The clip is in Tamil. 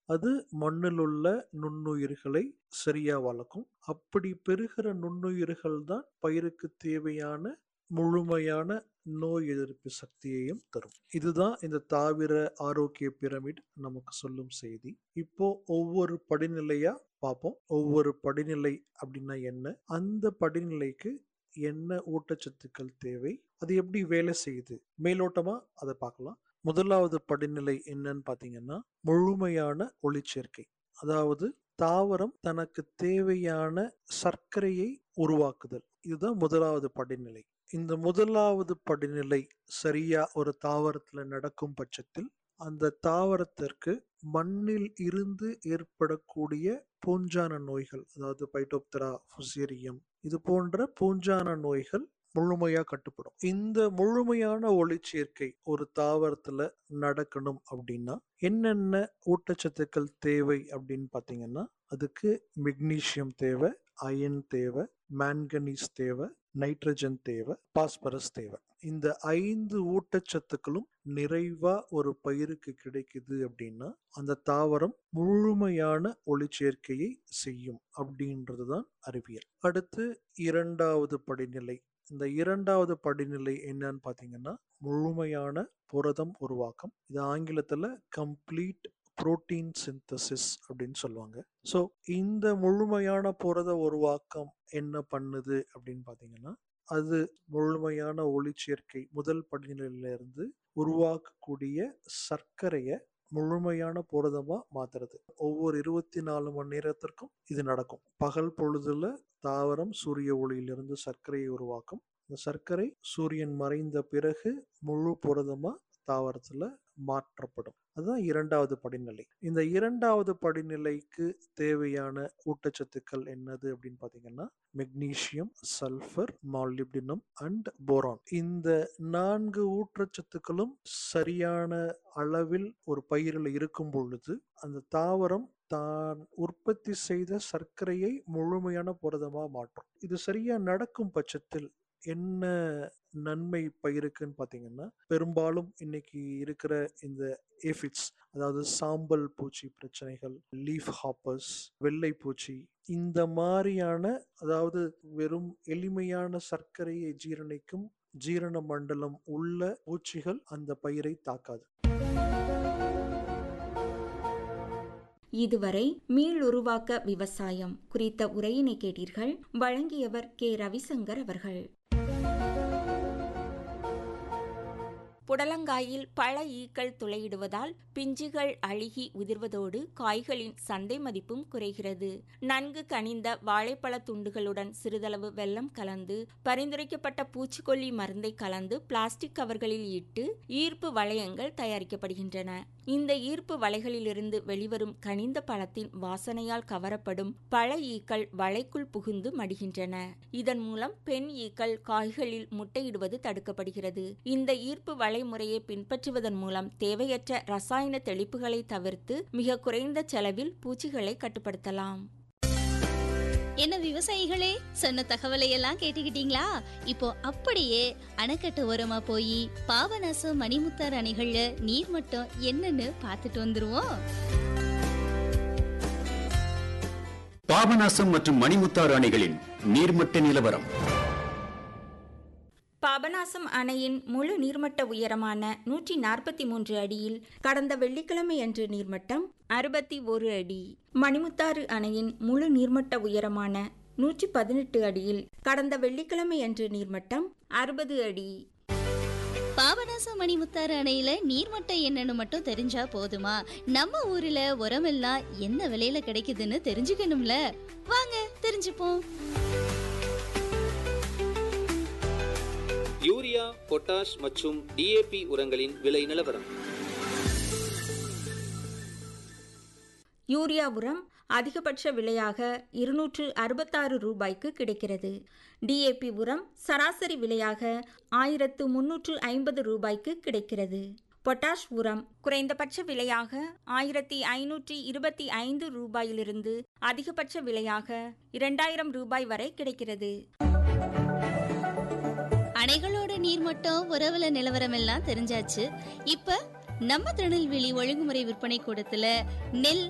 அது மண்ணில் உள்ள நுண்ணுயிர்களை சரியா வளர்க்கும் அப்படி பெறுகிற நுண்ணுயிர்கள் தான் பயிருக்கு தேவையான முழுமையான நோய் எதிர்ப்பு சக்தியையும் தரும் இதுதான் இந்த தாவர ஆரோக்கிய பிரமிட் நமக்கு சொல்லும் செய்தி இப்போ ஒவ்வொரு படிநிலையா பார்ப்போம் ஒவ்வொரு படிநிலை அப்படின்னா என்ன அந்த படிநிலைக்கு என்ன ஊட்டச்சத்துக்கள் தேவை அது எப்படி வேலை செய்யுது மேலோட்டமா அதை பார்க்கலாம் முதலாவது படிநிலை என்னன்னு பாத்தீங்கன்னா முழுமையான ஒளிச்சேர்க்கை அதாவது தாவரம் தனக்கு தேவையான சர்க்கரையை உருவாக்குதல் இதுதான் முதலாவது படிநிலை இந்த முதலாவது படிநிலை சரியா ஒரு தாவரத்துல நடக்கும் பட்சத்தில் அந்த தாவரத்திற்கு மண்ணில் இருந்து ஏற்படக்கூடிய பூஞ்சான நோய்கள் அதாவது பைட்டோப்தரா ஃபுசேரியம் இது போன்ற பூஞ்சான நோய்கள் முழுமையா கட்டுப்படும் இந்த முழுமையான ஒளிச்சேர்க்கை ஒரு தாவரத்துல நடக்கணும் அப்படின்னா என்னென்ன ஊட்டச்சத்துக்கள் தேவை அப்படின்னு பாத்தீங்கன்னா அதுக்கு மெக்னீசியம் தேவை அயன் தேவை மேங்கனீஸ் தேவை நைட்ரஜன் தேவை பாஸ்பரஸ் தேவை இந்த ஐந்து ஊட்டச்சத்துக்களும் நிறைவா ஒரு பயிருக்கு கிடைக்குது அப்படின்னா அந்த தாவரம் முழுமையான ஒளிச்சேர்க்கையை செய்யும் அப்படின்றது தான் அறிவியல் அடுத்து இரண்டாவது படிநிலை இந்த இரண்டாவது படிநிலை என்னன்னு பாத்தீங்கன்னா முழுமையான புரதம் உருவாக்கம் இது ஆங்கிலத்துல கம்ப்ளீட் புரோட்டீன் சிந்தசிஸ் அப்படின்னு சொல்லுவாங்க ஸோ இந்த முழுமையான புரத உருவாக்கம் என்ன பண்ணுது அப்படின்னு பார்த்தீங்கன்னா அது முழுமையான ஒளிச்சேர்க்கை முதல் படிநிலையில இருந்து உருவாக்கக்கூடிய சர்க்கரையை முழுமையான புரதமா மாத்துறது ஒவ்வொரு இருபத்தி நாலு மணி நேரத்திற்கும் இது நடக்கும் பகல் பொழுதுல தாவரம் சூரிய ஒளியிலிருந்து சர்க்கரையை உருவாக்கும் இந்த சர்க்கரை சூரியன் மறைந்த பிறகு முழு புரதமா தாவரத்துல மாற்றப்படும் அதுதான் இரண்டாவது படிநிலை இந்த இரண்டாவது படிநிலைக்கு தேவையான ஊட்டச்சத்துக்கள் என்னது அப்படின்னு பாத்தீங்கன்னா magnesium sulphur molybdenum and boron இந்த நான்கு ஊட்டச்சத்துக்களும் சரியான அளவில் ஒரு பயிரில் இருக்கும் பொழுது அந்த தாவரம் தான் உற்பத்தி செய்த சர்க்கரையை முழுமையான புரதமா மாற்றும் இது சரியா நடக்கும் பட்சத்தில் என்ன நன்மை பயிருக்குன்னு பார்த்தீங்கன்னா பெரும்பாலும் இன்னைக்கு இருக்கிற இந்த ஏஃபிட்ஸ் அதாவது சாம்பல் பூச்சி பிரச்சனைகள் லீஃப் ஹாப்பர்ஸ் வெள்ளை பூச்சி இந்த மாதிரியான அதாவது வெறும் எளிமையான சர்க்கரையை ஜீரணிக்கும் ஜீரண மண்டலம் உள்ள பூச்சிகள் அந்த பயிரை தாக்காது இதுவரை மீளுருவாக்க விவசாயம் குறித்த உரையினை கேட்டீர்கள் வழங்கியவர் கே ரவிசங்கர் அவர்கள் புடலங்காயில் பல ஈக்கள் துளையிடுவதால் பிஞ்சுகள் அழுகி உதிர்வதோடு காய்களின் சந்தை மதிப்பும் குறைகிறது நன்கு கனிந்த வாழைப்பழ துண்டுகளுடன் சிறிதளவு வெல்லம் கலந்து பரிந்துரைக்கப்பட்ட பூச்சிக்கொல்லி மருந்தை கலந்து பிளாஸ்டிக் கவர்களில் இட்டு ஈர்ப்பு வளையங்கள் தயாரிக்கப்படுகின்றன இந்த ஈர்ப்பு வலைகளிலிருந்து வெளிவரும் கனிந்த பழத்தின் வாசனையால் கவரப்படும் பழ ஈக்கள் வலைக்குள் புகுந்து மடிகின்றன இதன் மூலம் பெண் ஈக்கள் காய்களில் முட்டையிடுவது தடுக்கப்படுகிறது இந்த ஈர்ப்பு வலைமுறையை பின்பற்றுவதன் மூலம் தேவையற்ற ரசாயன தெளிப்புகளை தவிர்த்து மிக குறைந்த செலவில் பூச்சிகளை கட்டுப்படுத்தலாம் என்ன விவசாயிகளே சொன்ன தகவலை எல்லாம் கேட்டுக்கிட்டீங்களா இப்போ அப்படியே அணைக்கட்டு ஓரமா போய் பாபநாசம் மணிமுத்தார் அணைகள்ல நீர்மட்டம் என்னன்னு பார்த்துட்டு வந்துருவோம் பாபநாசம் மற்றும் மணிமுத்தாறு அணைகளின் நீர்மட்ட நிலவரம் பாபநாசம் அணையின் முழு நீர்மட்ட உயரமான நூற்றி நாற்பத்தி மூன்று அடியில் கடந்த வெள்ளிக்கிழமை அன்று நீர்மட்டம் அறுபத்தி ஒரு அடி மணிமுத்தாறு அணையின் முழு நீர்மட்ட உயரமான நூற்றி பதினெட்டு அடியில் கடந்த வெள்ளிக்கிழமை அன்று நீர்மட்டம் அறுபது அடி பாபநாசம் மணிமுத்தாறு அணையில நீர்மட்டம் என்னன்னு மட்டும் தெரிஞ்சா போதுமா நம்ம ஊர்ல உரமெல்லாம் என்ன விலையில கிடைக்குதுன்னு தெரிஞ்சுக்கணும்ல வாங்க தெரிஞ்சுப்போம் யூரியா பொட்டாஷ் மற்றும் டிஏபி உரங்களின் விலை நிலவரம் யூரியா உரம் அதிகபட்ச விலையாக இருநூற்று அறுபத்தாறு ரூபாய்க்கு கிடைக்கிறது டிஏபி உரம் சராசரி விலையாக ஆயிரத்து முன்னூற்று ஐம்பது ரூபாய்க்கு கிடைக்கிறது பொட்டாஷ் உரம் குறைந்தபட்ச விலையாக ஆயிரத்தி ஐநூற்றி இருபத்தி ஐந்து ரூபாயிலிருந்து அதிகபட்ச விலையாக இரண்டாயிரம் ரூபாய் வரை கிடைக்கிறது அணைகளோட நீர்மட்டம் உறவுல நிலவரம் எல்லாம் தெரிஞ்சாச்சு இப்ப நம்ம திருநெல்வேலி ஒழுங்குமுறை விற்பனை கூடத்துல நெல்